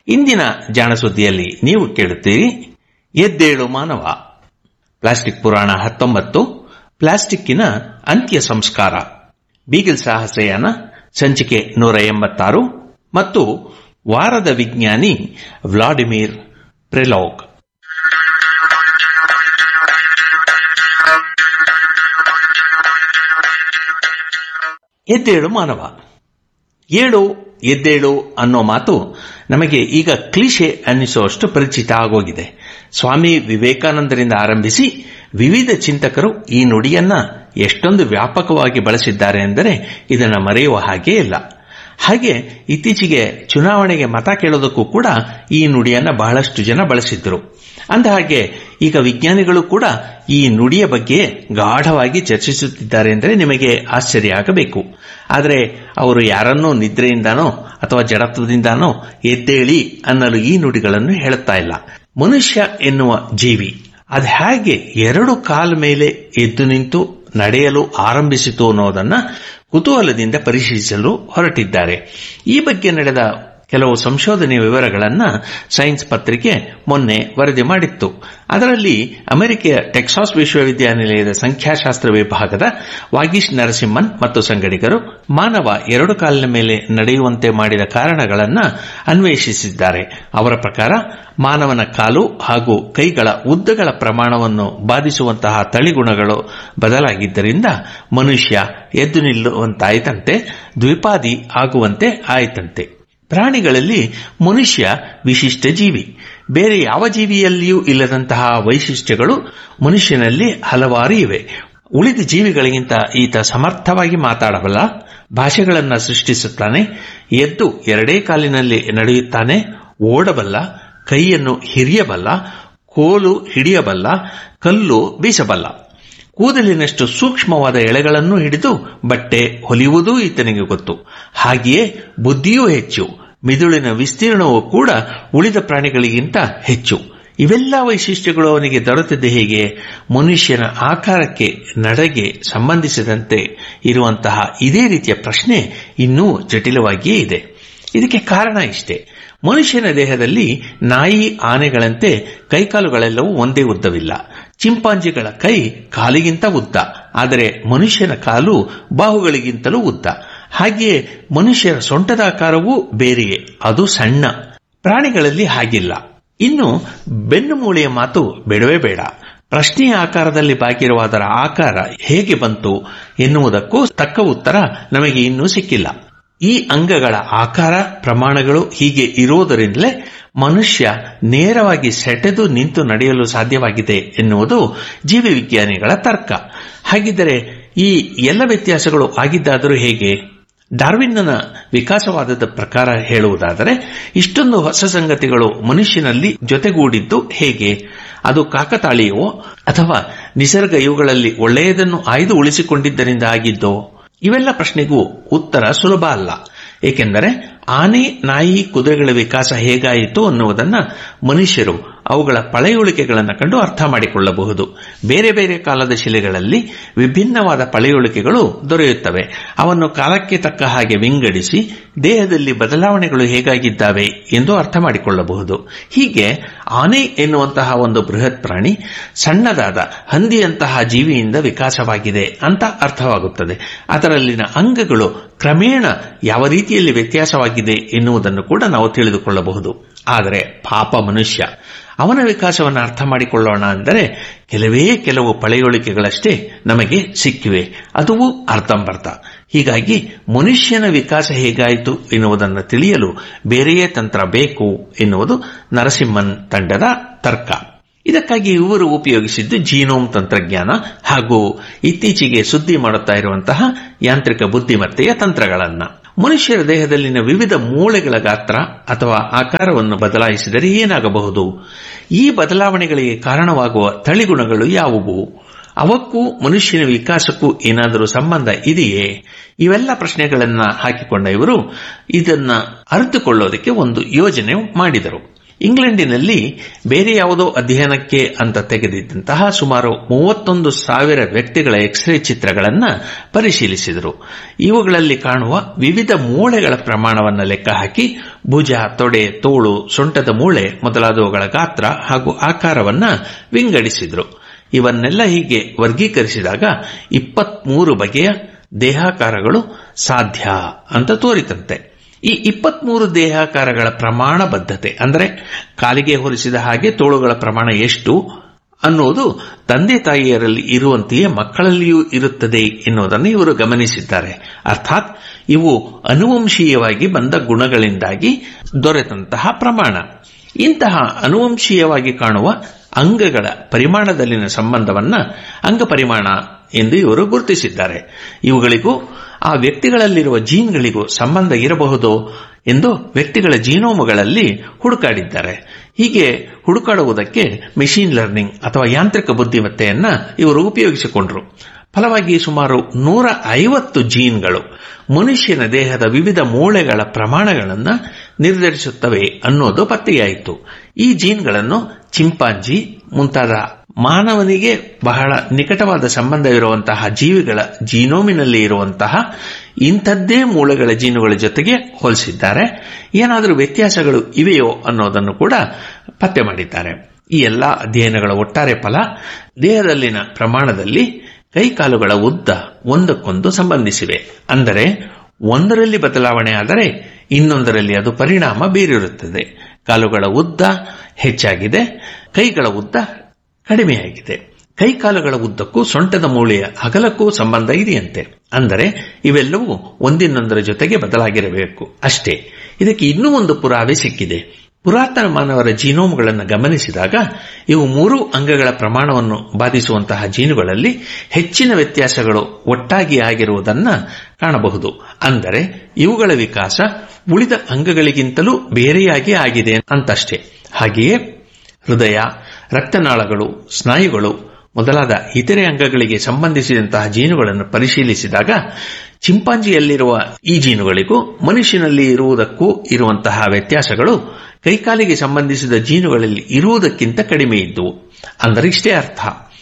ಇಂದಿನ ಜಾಣಸುದ್ದಿಯಲ್ಲಿ ನೀವು ಕೇಳುತ್ತೀರಿ ಎದ್ದೇಳು ಮಾನವ ಪ್ಲಾಸ್ಟಿಕ್ ಪುರಾಣ ಹತ್ತೊಂಬತ್ತು ಪ್ಲಾಸ್ಟಿಕ್ಕಿನ ಅಂತ್ಯ ಸಂಸ್ಕಾರ ಬೀಗಿಲ್ ಸಾಹಸಯಾನ ಸಂಚಿಕೆ ನೂರ ಎಂಬತ್ತಾರು ಮತ್ತು ವಾರದ ವಿಜ್ಞಾನಿ ವ್ಲಾಡಿಮಿರ್ ಪ್ರೆಲೋಗ್ ಎದ್ದೇಳು ಮಾನವ ಏಳು ಎದ್ದೇಳು ಅನ್ನೋ ಮಾತು ನಮಗೆ ಈಗ ಕ್ಲಿಷೆ ಅನ್ನಿಸುವಷ್ಟು ಪರಿಚಿತ ಆಗೋಗಿದೆ ಸ್ವಾಮಿ ವಿವೇಕಾನಂದರಿಂದ ಆರಂಭಿಸಿ ವಿವಿಧ ಚಿಂತಕರು ಈ ನುಡಿಯನ್ನ ಎಷ್ಟೊಂದು ವ್ಯಾಪಕವಾಗಿ ಬಳಸಿದ್ದಾರೆ ಎಂದರೆ ಇದನ್ನು ಮರೆಯುವ ಹಾಗೇ ಇಲ್ಲ ಹಾಗೆ ಇತ್ತೀಚೆಗೆ ಚುನಾವಣೆಗೆ ಮತ ಕೇಳೋದಕ್ಕೂ ಕೂಡ ಈ ನುಡಿಯನ್ನ ಬಹಳಷ್ಟು ಜನ ಬಳಸಿದ್ರು ಅಂದಹಾಗೆ ಈಗ ವಿಜ್ಞಾನಿಗಳು ಕೂಡ ಈ ನುಡಿಯ ಬಗ್ಗೆ ಗಾಢವಾಗಿ ಚರ್ಚಿಸುತ್ತಿದ್ದಾರೆ ಎಂದರೆ ನಿಮಗೆ ಆಶ್ಚರ್ಯ ಆಗಬೇಕು ಆದರೆ ಅವರು ಯಾರನ್ನೋ ನಿದ್ರೆಯಿಂದಾನೋ ಅಥವಾ ಜಡತ್ವದಿಂದಾನೋ ಎದ್ದೇಳಿ ಅನ್ನಲು ಈ ನುಡಿಗಳನ್ನು ಹೇಳುತ್ತಾ ಇಲ್ಲ ಮನುಷ್ಯ ಎನ್ನುವ ಜೀವಿ ಅದು ಹೇಗೆ ಎರಡು ಕಾಲ ಮೇಲೆ ಎದ್ದು ನಿಂತು ನಡೆಯಲು ಆರಂಭಿಸಿತು ಅನ್ನೋದನ್ನ ಕುತೂಹಲದಿಂದ ಪರಿಶೀಲಿಸಲು ಹೊರಟಿದ್ದಾರೆ ಈ ಬಗ್ಗೆ ನಡೆದ ಕೆಲವು ಸಂಶೋಧನೆಯ ವಿವರಗಳನ್ನ ಸೈನ್ಸ್ ಪತ್ರಿಕೆ ಮೊನ್ನೆ ವರದಿ ಮಾಡಿತ್ತು ಅದರಲ್ಲಿ ಅಮೆರಿಕೆಯ ಟೆಕ್ಸಾಸ್ ವಿಶ್ವವಿದ್ಯಾನಿಲಯದ ಸಂಖ್ಯಾಶಾಸ್ತ್ರ ವಿಭಾಗದ ವಾಗೀಶ್ ನರಸಿಂಹನ್ ಮತ್ತು ಸಂಗಡಿಗರು ಮಾನವ ಎರಡು ಕಾಲಿನ ಮೇಲೆ ನಡೆಯುವಂತೆ ಮಾಡಿದ ಕಾರಣಗಳನ್ನ ಅನ್ವೇಷಿಸಿದ್ದಾರೆ ಅವರ ಪ್ರಕಾರ ಮಾನವನ ಕಾಲು ಹಾಗೂ ಕೈಗಳ ಉದ್ದಗಳ ಪ್ರಮಾಣವನ್ನು ಬಾಧಿಸುವಂತಹ ತಳಿಗುಣಗಳು ಬದಲಾಗಿದ್ದರಿಂದ ಮನುಷ್ಯ ಎದ್ದು ನಿಲ್ಲುವಂತಾಯಿತಂತೆ ದ್ವಿಪಾದಿ ಆಗುವಂತೆ ಆಯಿತಂತೆ ಪ್ರಾಣಿಗಳಲ್ಲಿ ಮನುಷ್ಯ ವಿಶಿಷ್ಟ ಜೀವಿ ಬೇರೆ ಯಾವ ಜೀವಿಯಲ್ಲಿಯೂ ಇಲ್ಲದಂತಹ ವೈಶಿಷ್ಟ್ಯಗಳು ಮನುಷ್ಯನಲ್ಲಿ ಹಲವಾರು ಇವೆ ಉಳಿದ ಜೀವಿಗಳಿಗಿಂತ ಈತ ಸಮರ್ಥವಾಗಿ ಮಾತಾಡಬಲ್ಲ ಭಾಷೆಗಳನ್ನು ಸೃಷ್ಟಿಸುತ್ತಾನೆ ಎದ್ದು ಎರಡೇ ಕಾಲಿನಲ್ಲಿ ನಡೆಯುತ್ತಾನೆ ಓಡಬಲ್ಲ ಕೈಯನ್ನು ಹಿರಿಯಬಲ್ಲ ಕೋಲು ಹಿಡಿಯಬಲ್ಲ ಕಲ್ಲು ಬೀಸಬಲ್ಲ ಕೂದಲಿನಷ್ಟು ಸೂಕ್ಷ್ಮವಾದ ಎಳೆಗಳನ್ನು ಹಿಡಿದು ಬಟ್ಟೆ ಹೊಲಿಯುವುದೂ ಈತನಿಗೆ ಗೊತ್ತು ಹಾಗೆಯೇ ಬುದ್ಧಿಯೂ ಹೆಚ್ಚು ಮಿದುಳಿನ ವಿಸ್ತೀರ್ಣವೂ ಕೂಡ ಉಳಿದ ಪ್ರಾಣಿಗಳಿಗಿಂತ ಹೆಚ್ಚು ಇವೆಲ್ಲ ವೈಶಿಷ್ಟ್ಯಗಳು ಅವನಿಗೆ ದೊರೆತಿದ್ದ ಹೇಗೆ ಮನುಷ್ಯನ ಆಕಾರಕ್ಕೆ ನಡೆಗೆ ಸಂಬಂಧಿಸಿದಂತೆ ಇರುವಂತಹ ಇದೇ ರೀತಿಯ ಪ್ರಶ್ನೆ ಇನ್ನೂ ಜಟಿಲವಾಗಿಯೇ ಇದೆ ಇದಕ್ಕೆ ಕಾರಣ ಇಷ್ಟೇ ಮನುಷ್ಯನ ದೇಹದಲ್ಲಿ ನಾಯಿ ಆನೆಗಳಂತೆ ಕೈಕಾಲುಗಳೆಲ್ಲವೂ ಒಂದೇ ಉದ್ದವಿಲ್ಲ ಚಿಂಪಾಂಜಿಗಳ ಕೈ ಕಾಲಿಗಿಂತ ಉದ್ದ ಆದರೆ ಮನುಷ್ಯನ ಕಾಲು ಬಾಹುಗಳಿಗಿಂತಲೂ ಉದ್ದ ಹಾಗೆಯೇ ಮನುಷ್ಯರ ಸೊಂಟದ ಆಕಾರವೂ ಬೇರೆಯೇ ಅದು ಸಣ್ಣ ಪ್ರಾಣಿಗಳಲ್ಲಿ ಹಾಗಿಲ್ಲ ಇನ್ನು ಬೆನ್ನು ಮೂಳೆಯ ಮಾತು ಬೇಡವೇ ಬೇಡ ಪ್ರಶ್ನೆಯ ಆಕಾರದಲ್ಲಿ ಬಾಕಿರುವ ಅದರ ಆಕಾರ ಹೇಗೆ ಬಂತು ಎನ್ನುವುದಕ್ಕೂ ತಕ್ಕ ಉತ್ತರ ನಮಗೆ ಇನ್ನೂ ಸಿಕ್ಕಿಲ್ಲ ಈ ಅಂಗಗಳ ಆಕಾರ ಪ್ರಮಾಣಗಳು ಹೀಗೆ ಇರುವುದರಿಂದಲೇ ಮನುಷ್ಯ ನೇರವಾಗಿ ಸೆಟೆದು ನಿಂತು ನಡೆಯಲು ಸಾಧ್ಯವಾಗಿದೆ ಎನ್ನುವುದು ಜೀವಿ ವಿಜ್ಞಾನಿಗಳ ತರ್ಕ ಹಾಗಿದ್ದರೆ ಈ ಎಲ್ಲ ವ್ಯತ್ಯಾಸಗಳು ಆಗಿದ್ದಾದರೂ ಹೇಗೆ ಡಾರ್ವಿನ್ನನ ವಿಕಾಸವಾದದ ಪ್ರಕಾರ ಹೇಳುವುದಾದರೆ ಇಷ್ಟೊಂದು ಹೊಸ ಸಂಗತಿಗಳು ಮನುಷ್ಯನಲ್ಲಿ ಜೊತೆಗೂಡಿದ್ದು ಹೇಗೆ ಅದು ಕಾಕತಾಳೀಯವೋ ಅಥವಾ ನಿಸರ್ಗ ಇವುಗಳಲ್ಲಿ ಒಳ್ಳೆಯದನ್ನು ಆಯ್ದು ಉಳಿಸಿಕೊಂಡಿದ್ದರಿಂದ ಆಗಿದ್ದೋ ಇವೆಲ್ಲ ಪ್ರಶ್ನೆಗೂ ಉತ್ತರ ಸುಲಭ ಅಲ್ಲ ಏಕೆಂದರೆ ಆನೆ ನಾಯಿ ಕುದುರೆಗಳ ವಿಕಾಸ ಹೇಗಾಯಿತು ಅನ್ನುವುದನ್ನು ಮನುಷ್ಯರು ಅವುಗಳ ಪಳೆಯುಳಿಕೆಗಳನ್ನು ಕಂಡು ಅರ್ಥ ಮಾಡಿಕೊಳ್ಳಬಹುದು ಬೇರೆ ಬೇರೆ ಕಾಲದ ಶಿಲೆಗಳಲ್ಲಿ ವಿಭಿನ್ನವಾದ ಪಳೆಯುಳಿಕೆಗಳು ದೊರೆಯುತ್ತವೆ ಅವನ್ನು ಕಾಲಕ್ಕೆ ತಕ್ಕ ಹಾಗೆ ವಿಂಗಡಿಸಿ ದೇಹದಲ್ಲಿ ಬದಲಾವಣೆಗಳು ಹೇಗಾಗಿದ್ದಾವೆ ಎಂದು ಅರ್ಥ ಮಾಡಿಕೊಳ್ಳಬಹುದು ಹೀಗೆ ಆನೆ ಎನ್ನುವಂತಹ ಒಂದು ಬೃಹತ್ ಪ್ರಾಣಿ ಸಣ್ಣದಾದ ಹಂದಿಯಂತಹ ಜೀವಿಯಿಂದ ವಿಕಾಸವಾಗಿದೆ ಅಂತ ಅರ್ಥವಾಗುತ್ತದೆ ಅದರಲ್ಲಿನ ಅಂಗಗಳು ಕ್ರಮೇಣ ಯಾವ ರೀತಿಯಲ್ಲಿ ವ್ಯತ್ಯಾಸವಾಗಿದೆ ಎನ್ನುವುದನ್ನು ಕೂಡ ನಾವು ತಿಳಿದುಕೊಳ್ಳಬಹುದು ಆದರೆ ಪಾಪ ಮನುಷ್ಯ ಅವನ ವಿಕಾಸವನ್ನು ಅರ್ಥ ಮಾಡಿಕೊಳ್ಳೋಣ ಅಂದರೆ ಕೆಲವೇ ಕೆಲವು ಪಳೆಯುಳಿಕೆಗಳಷ್ಟೇ ನಮಗೆ ಸಿಕ್ಕಿವೆ ಅದುವು ಅರ್ಥಂಬರ್ಥ ಹೀಗಾಗಿ ಮನುಷ್ಯನ ವಿಕಾಸ ಹೇಗಾಯಿತು ಎನ್ನುವುದನ್ನು ತಿಳಿಯಲು ಬೇರೆಯೇ ತಂತ್ರ ಬೇಕು ಎನ್ನುವುದು ನರಸಿಂಹನ್ ತಂಡದ ತರ್ಕ ಇದಕ್ಕಾಗಿ ಇವರು ಉಪಯೋಗಿಸಿದ್ದು ಜೀನೋಮ್ ತಂತ್ರಜ್ಞಾನ ಹಾಗೂ ಇತ್ತೀಚೆಗೆ ಸುದ್ದಿ ಮಾಡುತ್ತಾ ಇರುವಂತಹ ಯಾಂತ್ರಿಕ ಬುದ್ಧಿಮತ್ತೆಯ ತಂತ್ರಗಳನ್ನ ಮನುಷ್ಯರ ದೇಹದಲ್ಲಿನ ವಿವಿಧ ಮೂಳೆಗಳ ಗಾತ್ರ ಅಥವಾ ಆಕಾರವನ್ನು ಬದಲಾಯಿಸಿದರೆ ಏನಾಗಬಹುದು ಈ ಬದಲಾವಣೆಗಳಿಗೆ ಕಾರಣವಾಗುವ ತಳಿಗುಣಗಳು ಯಾವುವು ಅವಕ್ಕೂ ಮನುಷ್ಯನ ವಿಕಾಸಕ್ಕೂ ಏನಾದರೂ ಸಂಬಂಧ ಇದೆಯೇ ಇವೆಲ್ಲ ಪ್ರಶ್ನೆಗಳನ್ನ ಹಾಕಿಕೊಂಡ ಇವರು ಇದನ್ನ ಅರಿತುಕೊಳ್ಳೋದಕ್ಕೆ ಒಂದು ಯೋಜನೆ ಮಾಡಿದರು ಇಂಗ್ಲೆಂಡಿನಲ್ಲಿ ಬೇರೆ ಯಾವುದೋ ಅಧ್ಯಯನಕ್ಕೆ ಅಂತ ತೆಗೆದಿದ್ದಂತಹ ಸುಮಾರು ಮೂವತ್ತೊಂದು ಸಾವಿರ ವ್ಯಕ್ತಿಗಳ ಎಕ್ಸ್ರೇ ಚಿತ್ರಗಳನ್ನು ಪರಿಶೀಲಿಸಿದರು ಇವುಗಳಲ್ಲಿ ಕಾಣುವ ವಿವಿಧ ಮೂಳೆಗಳ ಪ್ರಮಾಣವನ್ನು ಲೆಕ್ಕ ಹಾಕಿ ಭುಜ ತೊಡೆ ತೋಳು ಸೊಂಟದ ಮೂಳೆ ಮೊದಲಾದವುಗಳ ಗಾತ್ರ ಹಾಗೂ ಆಕಾರವನ್ನ ವಿಂಗಡಿಸಿದರು ಇವನ್ನೆಲ್ಲ ಹೀಗೆ ವರ್ಗೀಕರಿಸಿದಾಗ ಇಪ್ಪತ್ಮೂರು ಬಗೆಯ ದೇಹಾಕಾರಗಳು ಸಾಧ್ಯ ಅಂತ ತೋರಿತಂತೆ ಈ ಇಪ್ಪತ್ಮೂರು ದೇಹಾಕಾರಗಳ ಪ್ರಮಾಣ ಬದ್ಧತೆ ಅಂದರೆ ಕಾಲಿಗೆ ಹೋಲಿಸಿದ ಹಾಗೆ ತೋಳುಗಳ ಪ್ರಮಾಣ ಎಷ್ಟು ಅನ್ನೋದು ತಂದೆ ತಾಯಿಯರಲ್ಲಿ ಇರುವಂತೆಯೇ ಮಕ್ಕಳಲ್ಲಿಯೂ ಇರುತ್ತದೆ ಎನ್ನುವುದನ್ನು ಇವರು ಗಮನಿಸಿದ್ದಾರೆ ಅರ್ಥಾತ್ ಇವು ಅನುವಂಶೀಯವಾಗಿ ಬಂದ ಗುಣಗಳಿಂದಾಗಿ ದೊರೆತಂತಹ ಪ್ರಮಾಣ ಇಂತಹ ಅನುವಂಶೀಯವಾಗಿ ಕಾಣುವ ಅಂಗಗಳ ಪರಿಮಾಣದಲ್ಲಿನ ಸಂಬಂಧವನ್ನ ಅಂಗಪರಿಮಾಣ ಎಂದು ಇವರು ಗುರುತಿಸಿದ್ದಾರೆ ಇವುಗಳಿಗೂ ಆ ವ್ಯಕ್ತಿಗಳಲ್ಲಿರುವ ಜೀನ್ಗಳಿಗೂ ಸಂಬಂಧ ಇರಬಹುದೋ ಎಂದು ವ್ಯಕ್ತಿಗಳ ಜೀನೋಮಗಳಲ್ಲಿ ಹುಡುಕಾಡಿದ್ದಾರೆ ಹೀಗೆ ಹುಡುಕಾಡುವುದಕ್ಕೆ ಮೆಷಿನ್ ಲರ್ನಿಂಗ್ ಅಥವಾ ಯಾಂತ್ರಿಕ ಬುದ್ಧಿಮತ್ತೆಯನ್ನ ಇವರು ಉಪಯೋಗಿಸಿಕೊಂಡರು ಫಲವಾಗಿ ಸುಮಾರು ನೂರ ಐವತ್ತು ಜೀನ್ಗಳು ಮನುಷ್ಯನ ದೇಹದ ವಿವಿಧ ಮೂಳೆಗಳ ಪ್ರಮಾಣಗಳನ್ನು ನಿರ್ಧರಿಸುತ್ತವೆ ಅನ್ನೋದು ಪತ್ತೆಯಾಯಿತು ಈ ಜೀನ್ಗಳನ್ನು ಚಿಂಪಾಂಜಿ ಮುಂತಾದ ಮಾನವನಿಗೆ ಬಹಳ ನಿಕಟವಾದ ಸಂಬಂಧವಿರುವಂತಹ ಜೀವಿಗಳ ಜೀನೋಮಿನಲ್ಲಿ ಇರುವಂತಹ ಇಂಥದ್ದೇ ಮೂಳೆಗಳ ಜೀನುಗಳ ಜೊತೆಗೆ ಹೋಲಿಸಿದ್ದಾರೆ ಏನಾದರೂ ವ್ಯತ್ಯಾಸಗಳು ಇವೆಯೋ ಅನ್ನೋದನ್ನು ಕೂಡ ಪತ್ತೆ ಮಾಡಿದ್ದಾರೆ ಈ ಎಲ್ಲಾ ಅಧ್ಯಯನಗಳ ಒಟ್ಟಾರೆ ಫಲ ದೇಹದಲ್ಲಿನ ಪ್ರಮಾಣದಲ್ಲಿ ಕೈಕಾಲುಗಳ ಉದ್ದ ಒಂದಕ್ಕೊಂದು ಸಂಬಂಧಿಸಿವೆ ಅಂದರೆ ಒಂದರಲ್ಲಿ ಬದಲಾವಣೆ ಆದರೆ ಇನ್ನೊಂದರಲ್ಲಿ ಅದು ಪರಿಣಾಮ ಬೀರಿರುತ್ತದೆ ಕಾಲುಗಳ ಉದ್ದ ಹೆಚ್ಚಾಗಿದೆ ಕೈಗಳ ಉದ್ದ ಕಡಿಮೆಯಾಗಿದೆ ಕೈಕಾಲುಗಳ ಉದ್ದಕ್ಕೂ ಸೊಂಟದ ಮೂಳೆಯ ಅಗಲಕ್ಕೂ ಸಂಬಂಧ ಇದೆಯಂತೆ ಅಂದರೆ ಇವೆಲ್ಲವೂ ಒಂದಿನ್ನೊಂದರ ಜೊತೆಗೆ ಬದಲಾಗಿರಬೇಕು ಅಷ್ಟೇ ಇದಕ್ಕೆ ಇನ್ನೂ ಒಂದು ಪುರಾವೆ ಸಿಕ್ಕಿದೆ ಪುರಾತನ ಮಾನವರ ಜೀನೋಮ್ಗಳನ್ನು ಗಮನಿಸಿದಾಗ ಇವು ಮೂರು ಅಂಗಗಳ ಪ್ರಮಾಣವನ್ನು ಬಾಧಿಸುವಂತಹ ಜೀನುಗಳಲ್ಲಿ ಹೆಚ್ಚಿನ ವ್ಯತ್ಯಾಸಗಳು ಒಟ್ಟಾಗಿ ಆಗಿರುವುದನ್ನು ಕಾಣಬಹುದು ಅಂದರೆ ಇವುಗಳ ವಿಕಾಸ ಉಳಿದ ಅಂಗಗಳಿಗಿಂತಲೂ ಬೇರೆಯಾಗಿ ಆಗಿದೆ ಅಂತಷ್ಟೇ ಹಾಗೆಯೇ ಹೃದಯ ರಕ್ತನಾಳಗಳು ಸ್ನಾಯುಗಳು ಮೊದಲಾದ ಇತರೆ ಅಂಗಗಳಿಗೆ ಸಂಬಂಧಿಸಿದಂತಹ ಜೀನುಗಳನ್ನು ಪರಿಶೀಲಿಸಿದಾಗ ಚಿಂಪಾಂಜಿಯಲ್ಲಿರುವ ಈ ಜೀನುಗಳಿಗೂ ಮನುಷ್ಯನಲ್ಲಿ ಇರುವುದಕ್ಕೂ ಇರುವಂತಹ ವ್ಯತ್ಯಾಸಗಳು ಕೈಕಾಲಿಗೆ ಸಂಬಂಧಿಸಿದ ಜೀನುಗಳಲ್ಲಿ ಇರುವುದಕ್ಕಿಂತ ಕಡಿಮೆ ಇದ್ದುವು ಅಂದರೆ ಇಷ್ಟೇ ಅರ್ಥ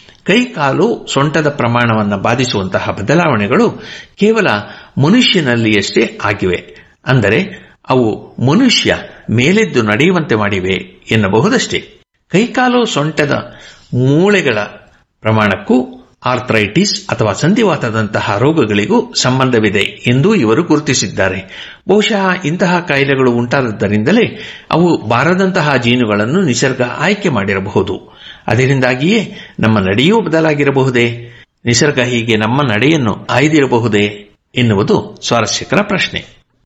ಕೈಕಾಲು ಸೊಂಟದ ಪ್ರಮಾಣವನ್ನು ಬಾಧಿಸುವಂತಹ ಬದಲಾವಣೆಗಳು ಕೇವಲ ಮನುಷ್ಯನಲ್ಲಿಯಷ್ಟೇ ಆಗಿವೆ ಅಂದರೆ ಅವು ಮನುಷ್ಯ ಮೇಲೆದ್ದು ನಡೆಯುವಂತೆ ಮಾಡಿವೆ ಎನ್ನಬಹುದಷ್ಟೇ ಕೈಕಾಲು ಸೊಂಟದ ಮೂಳೆಗಳ ಪ್ರಮಾಣಕ್ಕೂ ಆರ್ಥರೈಟಿಸ್ ಅಥವಾ ಸಂಧಿವಾತದಂತಹ ರೋಗಗಳಿಗೂ ಸಂಬಂಧವಿದೆ ಎಂದು ಇವರು ಗುರುತಿಸಿದ್ದಾರೆ ಬಹುಶಃ ಇಂತಹ ಕಾಯಿಲೆಗಳು ಉಂಟಾದದ್ದರಿಂದಲೇ ಅವು ಬಾರದಂತಹ ಜೀನುಗಳನ್ನು ನಿಸರ್ಗ ಆಯ್ಕೆ ಮಾಡಿರಬಹುದು ಅದರಿಂದಾಗಿಯೇ ನಮ್ಮ ನಡೆಯೂ ಬದಲಾಗಿರಬಹುದೇ ನಿಸರ್ಗ ಹೀಗೆ ನಮ್ಮ ನಡೆಯನ್ನು ಆಯ್ದಿರಬಹುದೇ ಎನ್ನುವುದು ಸ್ವಾರಸ್ಯಕರ ಪ್ರಶ್ನೆ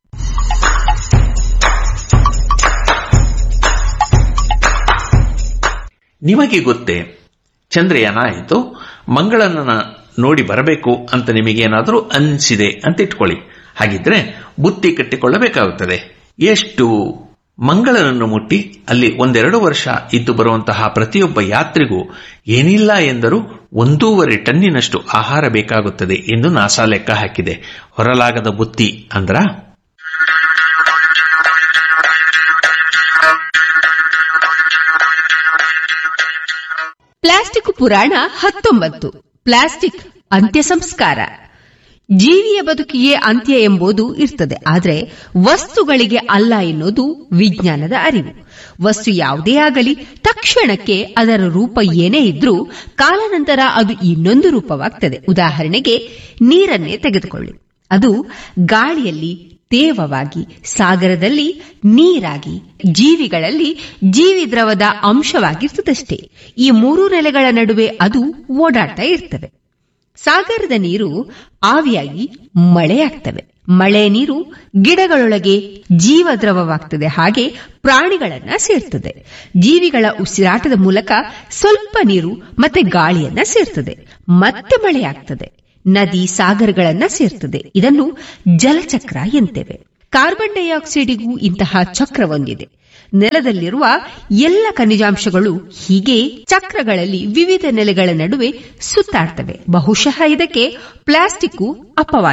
ನಿಮಗೆ ಗೊತ್ತೇ ಚಂದ್ರಯಾನ ಆಯಿತು ಮಂಗಳನ ನೋಡಿ ಬರಬೇಕು ಅಂತ ನಿಮಗೇನಾದರೂ ಅನಿಸಿದೆ ಅಂತ ಇಟ್ಕೊಳ್ಳಿ ಹಾಗಿದ್ರೆ ಬುತ್ತಿ ಕಟ್ಟಿಕೊಳ್ಳಬೇಕಾಗುತ್ತದೆ ಎಷ್ಟು ಮಂಗಳನನ್ನು ಮುಟ್ಟಿ ಅಲ್ಲಿ ಒಂದೆರಡು ವರ್ಷ ಇದ್ದು ಬರುವಂತಹ ಪ್ರತಿಯೊಬ್ಬ ಯಾತ್ರಿಗೂ ಏನಿಲ್ಲ ಎಂದರೂ ಒಂದೂವರೆ ಟನ್ನಿನಷ್ಟು ಆಹಾರ ಬೇಕಾಗುತ್ತದೆ ಎಂದು ನಾಸಾ ಲೆಕ್ಕ ಹಾಕಿದೆ ಹೊರಲಾಗದ ಬುತ್ತಿ ಅಂದ್ರ ಪ್ಲಾಸ್ಟಿಕ್ ಪುರಾಣ ಹತ್ತೊಂಬತ್ತು ಪ್ಲಾಸ್ಟಿಕ್ ಅಂತ್ಯ ಸಂಸ್ಕಾರ ಜೀವಿಯ ಬದುಕಿಗೆ ಅಂತ್ಯ ಎಂಬುದು ಇರ್ತದೆ ಆದರೆ ವಸ್ತುಗಳಿಗೆ ಅಲ್ಲ ಎನ್ನುವುದು ವಿಜ್ಞಾನದ ಅರಿವು ವಸ್ತು ಯಾವುದೇ ಆಗಲಿ ತಕ್ಷಣಕ್ಕೆ ಅದರ ರೂಪ ಏನೇ ಇದ್ರೂ ಕಾಲಾನಂತರ ಅದು ಇನ್ನೊಂದು ರೂಪವಾಗ್ತದೆ ಉದಾಹರಣೆಗೆ ನೀರನ್ನೇ ತೆಗೆದುಕೊಳ್ಳಿ ಅದು ಗಾಳಿಯಲ್ಲಿ ತೇವವಾಗಿ ಸಾಗರದಲ್ಲಿ ನೀರಾಗಿ ಜೀವಿಗಳಲ್ಲಿ ಜೀವಿ ದ್ರವದ ಅಂಶವಾಗಿರ್ತದಷ್ಟೇ ಈ ಮೂರು ನೆಲೆಗಳ ನಡುವೆ ಅದು ಓಡಾಡ್ತಾ ಇರ್ತವೆ ಸಾಗರದ ನೀರು ಆವಿಯಾಗಿ ಮಳೆಯಾಗ್ತವೆ ಮಳೆ ನೀರು ಗಿಡಗಳೊಳಗೆ ಜೀವದ್ರವವಾಗ್ತದೆ ಹಾಗೆ ಪ್ರಾಣಿಗಳನ್ನ ಸೇರ್ತದೆ ಜೀವಿಗಳ ಉಸಿರಾಟದ ಮೂಲಕ ಸ್ವಲ್ಪ ನೀರು ಮತ್ತೆ ಗಾಳಿಯನ್ನ ಸೇರ್ತದೆ ಮತ್ತೆ ಮಳೆಯಾಗ್ತದೆ ನದಿ ಸಾಗರಗಳನ್ನ ಸೇರ್ತದೆ ಇದನ್ನು ಜಲಚಕ್ರ ಎಂತೇವೆ ಕಾರ್ಬನ್ ಡೈಆಕ್ಸೈಡಿಗೂ ಇಂತಹ ಚಕ್ರವೊಂದಿದೆ ನೆಲದಲ್ಲಿರುವ ಎಲ್ಲ ಖನಿಜಾಂಶಗಳು ಹೀಗೆ ಚಕ್ರಗಳಲ್ಲಿ ವಿವಿಧ ನೆಲೆಗಳ ನಡುವೆ ಸುತ್ತಾಡ್ತವೆ ಬಹುಶಃ ಇದಕ್ಕೆ ಪ್ಲಾಸ್ಟಿಕ್ ಅಪವಾದ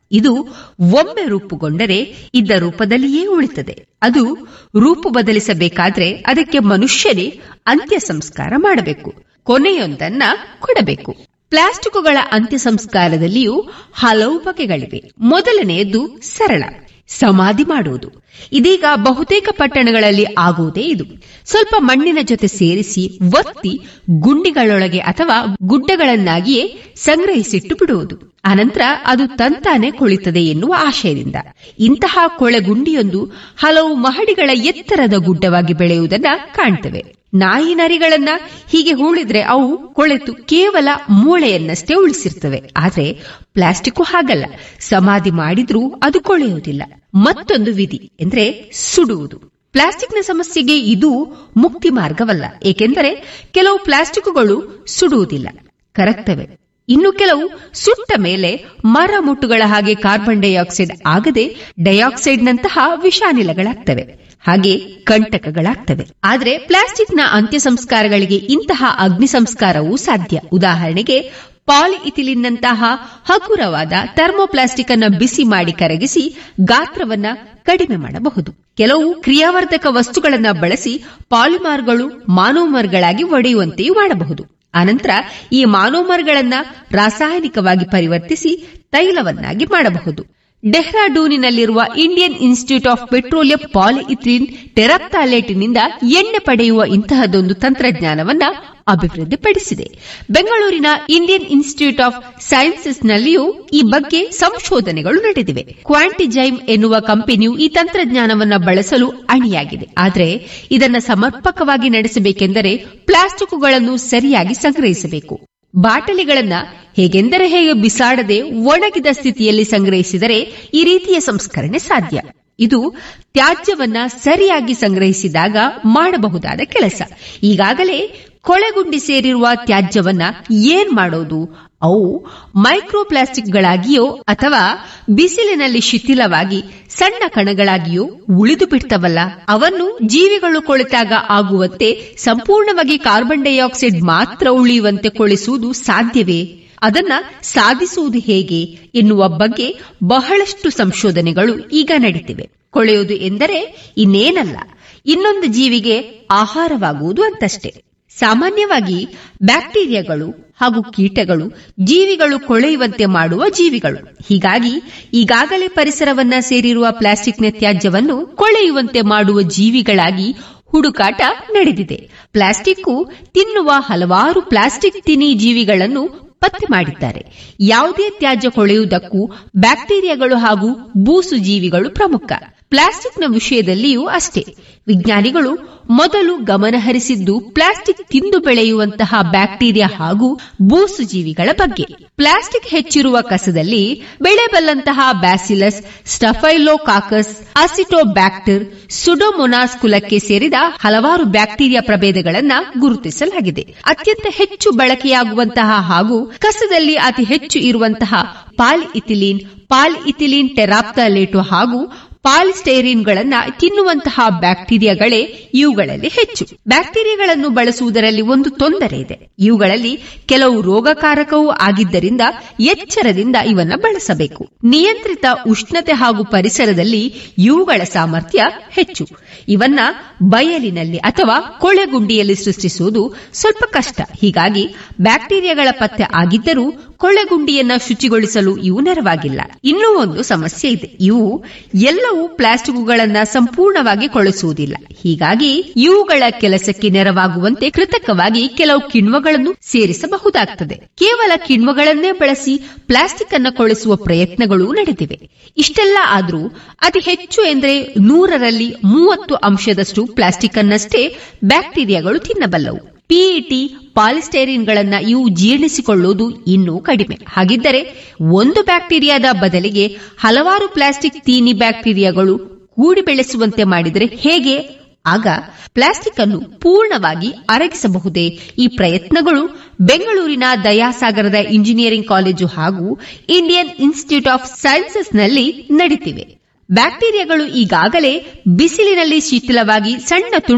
ಇದು ಒಮ್ಮೆ ರೂಪುಗೊಂಡರೆ ಇದ್ದ ರೂಪದಲ್ಲಿಯೇ ಉಳಿತದೆ ಅದು ರೂಪು ಬದಲಿಸಬೇಕಾದ್ರೆ ಅದಕ್ಕೆ ಮನುಷ್ಯನೇ ಅಂತ್ಯ ಸಂಸ್ಕಾರ ಮಾಡಬೇಕು ಕೊನೆಯೊಂದನ್ನ ಕೊಡಬೇಕು ಪ್ಲಾಸ್ಟಿಕ್ಕುಗಳ ಅಂತ್ಯ ಸಂಸ್ಕಾರದಲ್ಲಿಯೂ ಹಲವು ಬಗೆಗಳಿವೆ ಮೊದಲನೆಯದು ಸರಳ ಸಮಾಧಿ ಮಾಡುವುದು ಇದೀಗ ಬಹುತೇಕ ಪಟ್ಟಣಗಳಲ್ಲಿ ಆಗುವುದೇ ಇದು ಸ್ವಲ್ಪ ಮಣ್ಣಿನ ಜೊತೆ ಸೇರಿಸಿ ಒತ್ತಿ ಗುಂಡಿಗಳೊಳಗೆ ಅಥವಾ ಗುಡ್ಡಗಳನ್ನಾಗಿಯೇ ಸಂಗ್ರಹಿಸಿಟ್ಟು ಬಿಡುವುದು ಅನಂತರ ಅದು ತಂತಾನೆ ಕೊಳಿತದೆ ಎನ್ನುವ ಆಶಯದಿಂದ ಇಂತಹ ಕೊಳೆಗುಂಡಿಯೊಂದು ಹಲವು ಮಹಡಿಗಳ ಎತ್ತರದ ಗುಡ್ಡವಾಗಿ ಬೆಳೆಯುವುದನ್ನ ಕಾಣ್ತೇವೆ ನಾಯಿ ನರಿಗಳನ್ನ ಹೀಗೆ ಹೂಳಿದ್ರೆ ಅವು ಕೊಳೆತು ಕೇವಲ ಮೂಳೆಯನ್ನಷ್ಟೇ ಉಳಿಸಿರ್ತವೆ ಆದ್ರೆ ಪ್ಲಾಸ್ಟಿಕ್ ಹಾಗಲ್ಲ ಸಮಾಧಿ ಮಾಡಿದ್ರೂ ಅದು ಕೊಳೆಯುವುದಿಲ್ಲ ಮತ್ತೊಂದು ವಿಧಿ ಎಂದ್ರೆ ಸುಡುವುದು ಪ್ಲಾಸ್ಟಿಕ್ನ ಸಮಸ್ಯೆಗೆ ಇದು ಮುಕ್ತಿ ಮಾರ್ಗವಲ್ಲ ಏಕೆಂದರೆ ಕೆಲವು ಪ್ಲಾಸ್ಟಿಕ್ಗಳು ಸುಡುವುದಿಲ್ಲ ಕರಗ್ತವೆ ಇನ್ನು ಕೆಲವು ಸುಟ್ಟ ಮೇಲೆ ಮರ ಮುಟ್ಟುಗಳ ಹಾಗೆ ಕಾರ್ಬನ್ ಡೈಆಕ್ಸೈಡ್ ಆಗದೆ ಡೈಆಕ್ಸೈಡ್ನಂತಹ ವಿಷಾನಿಲಗಳಾಗ್ತವೆ ಹಾಗೆ ಕಂಟಕಗಳಾಗ್ತವೆ ಆದರೆ ಪ್ಲಾಸ್ಟಿಕ್ನ ಅಂತ್ಯ ಸಂಸ್ಕಾರಗಳಿಗೆ ಇಂತಹ ಅಗ್ನಿ ಸಂಸ್ಕಾರವೂ ಸಾಧ್ಯ ಉದಾಹರಣೆಗೆ ಪಾಲಿಇಥಿಲಿನ್ನಂತಹ ಹಗುರವಾದ ಥರ್ಮೋಪ್ಲಾಸ್ಟಿಕ್ ಅನ್ನ ಬಿಸಿ ಮಾಡಿ ಕರಗಿಸಿ ಗಾತ್ರವನ್ನ ಕಡಿಮೆ ಮಾಡಬಹುದು ಕೆಲವು ಕ್ರಿಯಾವರ್ಧಕ ವಸ್ತುಗಳನ್ನ ಬಳಸಿ ಪಾಲಿಮಾರ್ಗಳು ಮಾನೋಮರ್ಗಳಾಗಿ ಒಡೆಯುವಂತೆಯೂ ಮಾಡಬಹುದು ಅನಂತರ ಈ ಮಾನೋಮರ್ಗಳನ್ನ ರಾಸಾಯನಿಕವಾಗಿ ಪರಿವರ್ತಿಸಿ ತೈಲವನ್ನಾಗಿ ಮಾಡಬಹುದು ಡೆಹ್ರಾಡೂನಿನಲ್ಲಿರುವ Indian institute of petroleum polyethylene ಟೆರಪ್ತಾಲೇಟಿನಿಂದ ಎಣ್ಣೆ ಪಡೆಯುವ ಇಂತಹದೊಂದು ತಂತ್ರಜ್ಞಾನವನ್ನ ಅಭಿವೃದ್ಧಿಪಡಿಸಿದೆ ಬೆಂಗಳೂರಿನ ಇಂಡಿಯನ್ ಇನ್ಸ್ಟಿಟ್ಯೂಟ್ ಆಫ್ ಸೈನ್ಸಸ್ನಲ್ಲಿಯೂ ಈ ಬಗ್ಗೆ ಸಂಶೋಧನೆಗಳು ನಡೆದಿವೆ ಕ್ವಾಂಟಿಜೈಮ್ ಎನ್ನುವ ಕಂಪನಿಯು ಈ ತಂತ್ರಜ್ಞಾನವನ್ನ ಬಳಸಲು ಅಣಿಯಾಗಿದೆ ಆದರೆ ಇದನ್ನ ಸಮರ್ಪಕವಾಗಿ ನಡೆಸಬೇಕೆಂದರೆ ಪ್ಲಾಸ್ಟಿಕ್ಗಳನ್ನು ಸರಿಯಾಗಿ ಸಂಗ್ರಹಿಸಬೇಕು ಬಾಟಲಿಗಳನ್ನ ಹೇಗೆಂದರೆ ಹೇಗೆ ಬಿಸಾಡದೆ ಒಣಗಿದ ಸ್ಥಿತಿಯಲ್ಲಿ ಸಂಗ್ರಹಿಸಿದರೆ ಈ ರೀತಿಯ ಸಂಸ್ಕರಣೆ ಸಾಧ್ಯ ಇದು ತ್ಯಾಜ್ಯವನ್ನ ಸರಿಯಾಗಿ ಸಂಗ್ರಹಿಸಿದಾಗ ಮಾಡಬಹುದಾದ ಕೆಲಸ ಈಗಾಗಲೇ ಕೊಳೆಗುಂಡಿ ಸೇರಿರುವ ತ್ಯಾಜ್ಯವನ್ನ ಏನ್ ಮಾಡೋದು ಅವು ಮೈಕ್ರೋ ಪ್ಲಾಸ್ಟಿಕ್ಗಳಾಗಿಯೋ ಅಥವಾ ಬಿಸಿಲಿನಲ್ಲಿ ಶಿಥಿಲವಾಗಿ ಸಣ್ಣ ಕಣಗಳಾಗಿಯೋ ಉಳಿದು ಬಿಡ್ತವಲ್ಲ ಅವನ್ನು ಜೀವಿಗಳು ಕೊಳೆತಾಗ ಆಗುವಂತೆ ಸಂಪೂರ್ಣವಾಗಿ ಕಾರ್ಬನ್ ಡೈಆಕ್ಸೈಡ್ ಮಾತ್ರ ಉಳಿಯುವಂತೆ ಕೊಳಿಸುವುದು ಸಾಧ್ಯವೇ ಅದನ್ನ ಸಾಧಿಸುವುದು ಹೇಗೆ ಎನ್ನುವ ಬಗ್ಗೆ ಬಹಳಷ್ಟು ಸಂಶೋಧನೆಗಳು ಈಗ ನಡೀತಿವೆ ಕೊಳೆಯುವುದು ಎಂದರೆ ಇನ್ನೇನಲ್ಲ ಇನ್ನೊಂದು ಜೀವಿಗೆ ಆಹಾರವಾಗುವುದು ಅಂತಷ್ಟೇ ಸಾಮಾನ್ಯವಾಗಿ ಬ್ಯಾಕ್ಟೀರಿಯಾಗಳು ಹಾಗೂ ಕೀಟಗಳು ಜೀವಿಗಳು ಕೊಳೆಯುವಂತೆ ಮಾಡುವ ಜೀವಿಗಳು ಹೀಗಾಗಿ ಈಗಾಗಲೇ ಪರಿಸರವನ್ನ ಸೇರಿರುವ ಪ್ಲಾಸ್ಟಿಕ್ನ ತ್ಯಾಜ್ಯವನ್ನು ಕೊಳೆಯುವಂತೆ ಮಾಡುವ ಜೀವಿಗಳಾಗಿ ಹುಡುಕಾಟ ನಡೆದಿದೆ ಪ್ಲಾಸ್ಟಿಕ್ ತಿನ್ನುವ ಹಲವಾರು ಪ್ಲಾಸ್ಟಿಕ್ ತಿನಿ ಜೀವಿಗಳನ್ನು ಪತ್ತೆ ಮಾಡಿದ್ದಾರೆ ಯಾವುದೇ ತ್ಯಾಜ್ಯ ಕೊಳೆಯುವುದಕ್ಕೂ ಬ್ಯಾಕ್ಟೀರಿಯಾಗಳು ಹಾಗೂ ಬೂಸು ಜೀವಿಗಳು ಪ್ರಮುಖ ಪ್ಲಾಸ್ಟಿಕ್ನ ವಿಷಯದಲ್ಲಿಯೂ ಅಷ್ಟೇ ವಿಜ್ಞಾನಿಗಳು ಮೊದಲು ಗಮನಹರಿಸಿದ್ದು ಪ್ಲಾಸ್ಟಿಕ್ ತಿಂದು ಬೆಳೆಯುವಂತಹ ಬ್ಯಾಕ್ಟೀರಿಯಾ ಹಾಗೂ ಬೂಸು ಜೀವಿಗಳ ಬಗ್ಗೆ ಪ್ಲಾಸ್ಟಿಕ್ ಹೆಚ್ಚಿರುವ ಕಸದಲ್ಲಿ ಬೆಳೆಬಲ್ಲಂತಹ ಬ್ಯಾಸಿಲಸ್ ಸ್ಟಫೈಲೋಕಾಕಸ್ ಅಸಿಟೋಬ್ಯಾಕ್ಟರ್ ಸುಡೋಮೊನಾಸ್ ಕುಲಕ್ಕೆ ಸೇರಿದ ಹಲವಾರು ಬ್ಯಾಕ್ಟೀರಿಯಾ ಪ್ರಭೇದಗಳನ್ನ ಗುರುತಿಸಲಾಗಿದೆ ಅತ್ಯಂತ ಹೆಚ್ಚು ಬಳಕೆಯಾಗುವಂತಹ ಹಾಗೂ ಕಸದಲ್ಲಿ ಅತಿ ಹೆಚ್ಚು ಇರುವಂತಹ ಪಾಲಿಇಥಿಲೀನ್ ಪಾಲಿಇಥಿಲೀನ್ ಟೆರಾಪ್ತಾಲೇಟು ಹಾಗೂ ಪಾಲಿಸ್ಟೈರಿನ್ಗಳನ್ನ ತಿನ್ನುವಂತಹ ಬ್ಯಾಕ್ಟೀರಿಯಾಗಳೇ ಇವುಗಳಲ್ಲಿ ಹೆಚ್ಚು ಬ್ಯಾಕ್ಟೀರಿಯಾಗಳನ್ನು ಬಳಸುವುದರಲ್ಲಿ ಒಂದು ತೊಂದರೆ ಇದೆ ಇವುಗಳಲ್ಲಿ ಕೆಲವು ರೋಗಕಾರಕವೂ ಆಗಿದ್ದರಿಂದ ಎಚ್ಚರದಿಂದ ಇವನ್ನ ಬಳಸಬೇಕು ನಿಯಂತ್ರಿತ ಉಷ್ಣತೆ ಹಾಗೂ ಪರಿಸರದಲ್ಲಿ ಇವುಗಳ ಸಾಮರ್ಥ್ಯ ಹೆಚ್ಚು ಇವನ್ನ ಬಯಲಿನಲ್ಲಿ ಅಥವಾ ಕೊಳೆಗುಂಡಿಯಲ್ಲಿ ಸೃಷ್ಟಿಸುವುದು ಸ್ವಲ್ಪ ಕಷ್ಟ ಹೀಗಾಗಿ ಬ್ಯಾಕ್ಟೀರಿಯಾಗಳ ಪತ್ತೆ ಆಗಿದ್ದರೂ ಕೊಳೆಗುಂಡಿಯನ್ನ ಶುಚಿಗೊಳಿಸಲು ಇವು ನೆರವಾಗಿಲ್ಲ ಇನ್ನೂ ಒಂದು ಸಮಸ್ಯೆ ಇದೆ ಇವು ಎಲ್ಲವೂ ಪ್ಲಾಸ್ಟಿಕ್ಗಳನ್ನ ಸಂಪೂರ್ಣವಾಗಿ ಕೊಳೆಸುವುದಿಲ್ಲ ಹೀಗಾಗಿ ಇವುಗಳ ಕೆಲಸಕ್ಕೆ ನೆರವಾಗುವಂತೆ ಕೃತಕವಾಗಿ ಕೆಲವು ಕಿಣ್ವಗಳನ್ನು ಸೇರಿಸಬಹುದಾಗ್ತದೆ ಕೇವಲ ಕಿಣ್ವಗಳನ್ನೇ ಬಳಸಿ ಪ್ಲಾಸ್ಟಿಕ್ ಅನ್ನ ಕೊಳೆಸುವ ಪ್ರಯತ್ನಗಳು ನಡೆದಿವೆ ಇಷ್ಟೆಲ್ಲ ಆದರೂ ಅತಿ ಹೆಚ್ಚು ಎಂದರೆ ನೂರರಲ್ಲಿ ಮೂವತ್ತು ಅಂಶದಷ್ಟು ಪ್ಲಾಸ್ಟಿಕ್ ಅನ್ನಷ್ಟೇ ಬ್ಯಾಕ್ಟೀರಿಯಾಗಳು ತಿನ್ನಬಲ್ಲವು ಪಿಇಟಿ ಪಾಲಿಸ್ಟೈರಿನ್ಗಳನ್ನ ಇವು ಜೀರ್ಣಿಸಿಕೊಳ್ಳುವುದು ಇನ್ನೂ ಕಡಿಮೆ ಹಾಗಿದ್ದರೆ ಒಂದು ಬ್ಯಾಕ್ಟೀರಿಯಾದ ಬದಲಿಗೆ ಹಲವಾರು ಪ್ಲಾಸ್ಟಿಕ್ ತೀನಿ ಬ್ಯಾಕ್ಟೀರಿಯಾಗಳು ಕೂಡಿ ಬೆಳೆಸುವಂತೆ ಮಾಡಿದರೆ ಹೇಗೆ ಆಗ ಪ್ಲಾಸ್ಟಿಕ್ ಅನ್ನು ಪೂರ್ಣವಾಗಿ ಅರಗಿಸಬಹುದೇ ಈ ಪ್ರಯತ್ನಗಳು ಬೆಂಗಳೂರಿನ ದಯಾಸಾಗರದ ಇಂಜಿನಿಯರಿಂಗ್ ಕಾಲೇಜು ಹಾಗೂ ಇಂಡಿಯನ್ ಇನ್ಸ್ಟಿಟ್ಯೂಟ್ ಆಫ್ ಸೈನ್ಸಸ್ನಲ್ಲಿ ನಡೀತಿವೆ ಬ್ಯಾಕ್ಟೀರಿಯಾಗಳು ಈಗಾಗಲೇ ಬಿಸಿಲಿನಲ್ಲಿ ಶಿಥಿಲವಾಗಿ ಸಣ್ಣ